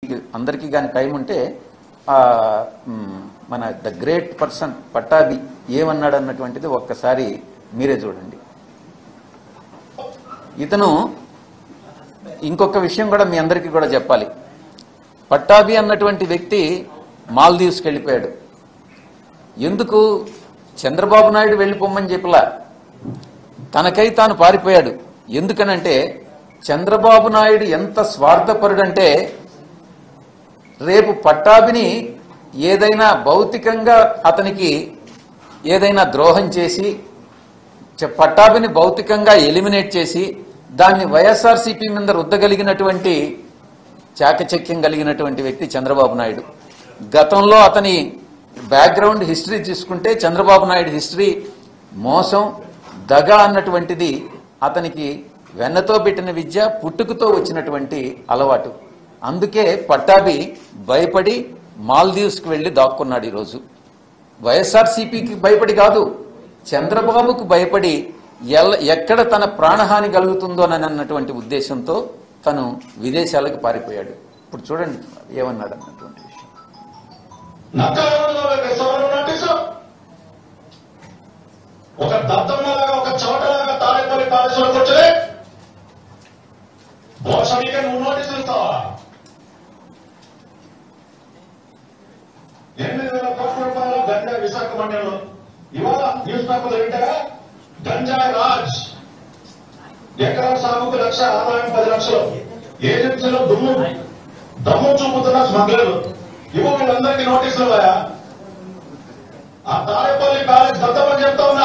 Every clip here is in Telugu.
మీకు అందరికీ కానీ టైం ఉంటే ఆ, మ్, మన ద గ్రేట్ పర్సన్ పట్టాభి ఏమన్నాడు అన్నటువంటిది ఒక్కసారి మీరే చూడండి ఇతను ఇంకొక విషయం కూడా మీ అందరికీ కూడా చెప్పాలి పట్టాభి అన్నటువంటి వ్యక్తి మాల్దీవ్స్కి వెళ్ళిపోయాడు ఎందుకు చంద్రబాబు నాయుడు వెళ్ళిపోమని చెప్పలా తనకై తాను పారిపోయాడు ఎందుకనంటే చంద్రబాబు నాయుడు ఎంత స్వార్థపరుడంటే రేపు పట్టాభిని ఏదైనా భౌతికంగా అతనికి ఏదైనా ద్రోహం చేసి చ- పట్టాభిని భౌతికంగా ఎలిమినేట్ చేసి దాన్ని వైఎస్ఆర్సీపీ మీద రుద్దగలిగినటువంటి చాకచక్యం కలిగినటువంటి వ్యక్తి చంద్రబాబు నాయుడు గతంలో అతని బ్యాక్గ్రౌండ్ హిస్టరీ తీసుకుంటే చంద్రబాబు నాయుడు హిస్టరీ మోసం దగ అన్నటువంటిది అతనికి వెన్నతో పెట్టిన విద్య పుట్టుకతో వచ్చినటువంటి అలవాటు అందుకే పట్టాభి భయపడి మాల్దీవ్స్కి వెళ్ళి దాక్కున్నాడు ఈరోజు వైఎస్ఆర్సీపీకి భయపడి కాదు చంద్రబాబుకు భయపడి ఎల్ల ఎక్కడ తన ప్రాణహాని కలుగుతుందోనని అన్నటువంటి ఉద్దేశంతో తను విదేశాలకు పారిపోయాడు ఇప్పుడు చూడండి ఏమన్నాడు అన్నటువంటి విషయం నక్కలలో రెస్టారెంట్ నోటీసు ఒక దత్తమ్మలాగా ఒక చోటలాగా తాడేపల్లి పాలేశ్వరం కూర్చొని భోషణిగా నువ్వు నోటీసులు ఇస్తావా ఎనిమిది వేల కోట్ల రూపాయల గంజాయి విశాఖ మండలంలో ఇవాళ న్యూస్ పేపర్లు వింటారా గంజాయి రాజ్ ఎకరా సాగుకు లక్ష ఆదాయం పది లక్షలు ఏజెన్సీలో దుమ్ము దమ్ము చూపుతున్న స్మగ్లర్లు ఇవ్వ వీళ్ళందరికీ నోటీసులు ఇవ్వయా ఆ తాడేపల్లి కాలేజ్ దత్తమని చెప్తా ఉన్నా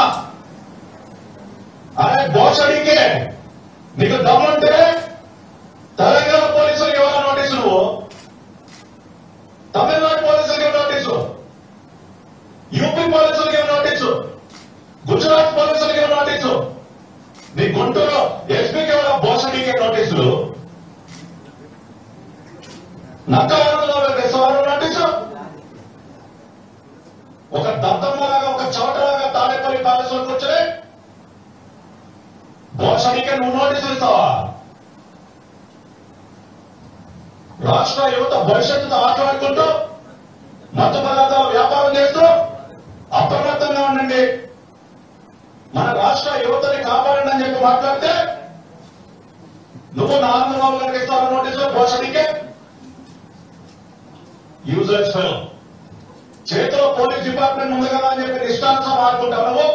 అరే బోషడికే నీకు దమ్ముంటే తెలంగాణ పోలీసులకు ఇవ్వాలి నోటీసు నువ్వు తమిళనాడు పోలీసులకి ఇవ్వ నోటీసు యూపీ పోలీసులకి ఇవ్వ నోటీసు గుజరాత్ పోలీసులకి ఇవ్వ నోటీసు నీ గుంటూరు ఎస్పీకి ఇవ్వాలి బోషడికే నోటీసులు నక్కవరంలో రెస్టారెంట్ నోటీసు ఒక దత్తమ్మలాగా ఒక చోటలాగా తాడేపల్లి ప్యాలెస్లో కూర్చొని భోషణికే నువ్వు నోటీసులు ఇస్తావా రాష్ట్ర యువత భవిష్యత్తుతో ఆటలాడుకుంటూ మత్తు పదార్థాల వ్యాపారం చేస్తూ అప్రమత్తంగా ఉండండి మన రాష్ట్ర యువతని కాపాడండి అని చెప్పి మాట్లాడితే నువ్వు నారాయణబాబు గారికి ఇస్తావు నోటీసులు భోషణికే యూజర్స్ ఫెలో చేతిలో పోలీస్ డిపార్ట్మెంట్ ఉంది కదా అని చెప్పి ఇష్టానుసారం ఆడుకుంటావు నువ్వు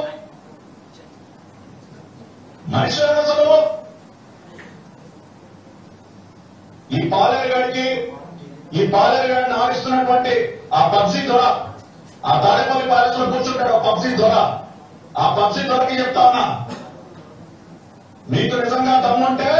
మనిషి అసలు నువ్వు ఈ పాలేరు గారికి ఈ పాలేరు గారిని ఆడిస్తున్నటువంటి ఆ పబ్జీ దొర ఆ తాడేపల్లి ప్యాలెస్ లో కూర్చుంటాడు ఆ పబ్జీ దొర ఆ పబ్జీ దొరకి చెప్తా ఉన్నా మీకు నిజంగా దమ్ముంటే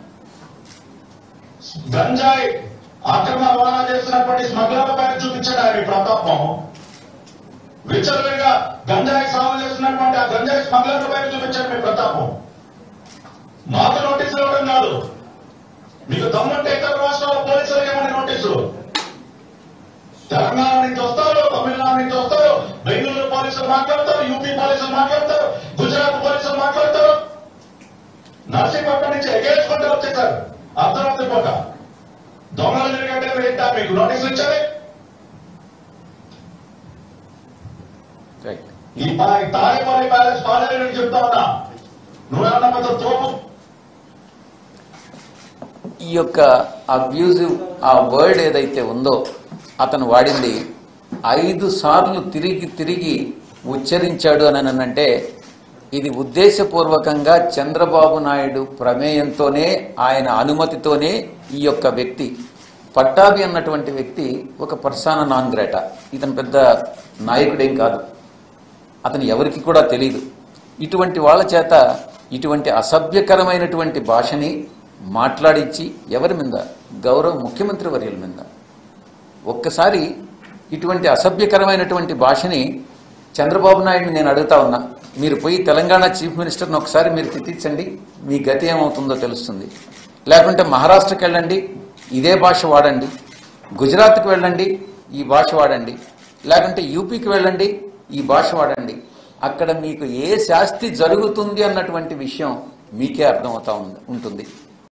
గంజాయి అక్రమ రవాణా చేస్తున్నటువంటి స్మగ్లర్ల పైన చూపించాడు ఆయన ఈ ప్రతాపం విచ్చలవిడిగా గంజాయి సాగు చేస్తున్నటువంటి ఆ గంజాయి స్మగ్లర్ల పైన చూపించాడు మీ ప్రతాపం మాకు నోటీసులు ఇవ్వడం కాదు మీకు దమ్ముంటే ఇతర రాష్ట్రాల పోలీసులకు ఏమని నోటీసులు తెలంగాణ నుంచి వస్తారు తమిళనాడు నుంచి వస్తారు బెంగళూరు పోలీసులు మాట్లాడతారు యూపీ పోలీసులు మాట్లాడతారు గుజరాత్ పోలీసులు మాట్లాడతారు నర్సీపట్నం నుంచి ఎగేసుకుంటూ వచ్చేసారు అర్ధరాత్రి పూట దొంగలు జరిగంటే ఏంటా మీకు నోటీసులు ఇచ్చారు రైట్ ఈ పా- తాడేపల్లి ప్యాలెస్ పాలేరు చెప్తా ఉన్నా నువ్వేమన్నా పెద్ద తోపు ఈ యొక్క అబ్యూజివ్ ఆ వర్డ్ ఏదైతే ఉందో అతను వాడింది ఐదు సార్లు తిరిగి తిరిగి ఉచ్చరించాడు అని అంటే ఇది ఉద్దేశపూర్వకంగా చంద్రబాబు నాయుడు ప్రమేయంతోనే ఆయన అనుమతితోనే ఈ యొక్క వ్యక్తి పట్టాభి అన్నటువంటి వ్యక్తి ఒక పర్సాన నాన్ గ్రేటా ఇతను పెద్ద నాయకుడేం కాదు అతను ఎవరికి కూడా తెలియదు ఇటువంటి వాళ్ళ చేత ఇటువంటి అసభ్యకరమైనటువంటి భాషని మాట్లాడించి ఎవరి మీద గౌరవ ముఖ్యమంత్రి వర్యుల మీద ఒక్కసారి ఇటువంటి అసభ్యకరమైనటువంటి భాషని చంద్రబాబు నాయుడిని నేను అడుగుతా ఉన్నా మీరు పోయి తెలంగాణ చీఫ్ మినిస్టర్ని ఒకసారి మీరు తిట్టించండి మీ గతి ఏమవుతుందో తెలుస్తుంది లేకుంటే మహారాష్ట్రకి వెళ్ళండి ఇదే భాష వాడండి గుజరాత్కి వెళ్ళండి ఈ భాష వాడండి లేకుంటే యూపీకి వెళ్ళండి ఈ భాష వాడండి అక్కడ మీకు ఏ శాస్తి జరుగుతుంది అన్నటువంటి విషయం మీకే అర్థమవుతా ఉంది ఉంటుంది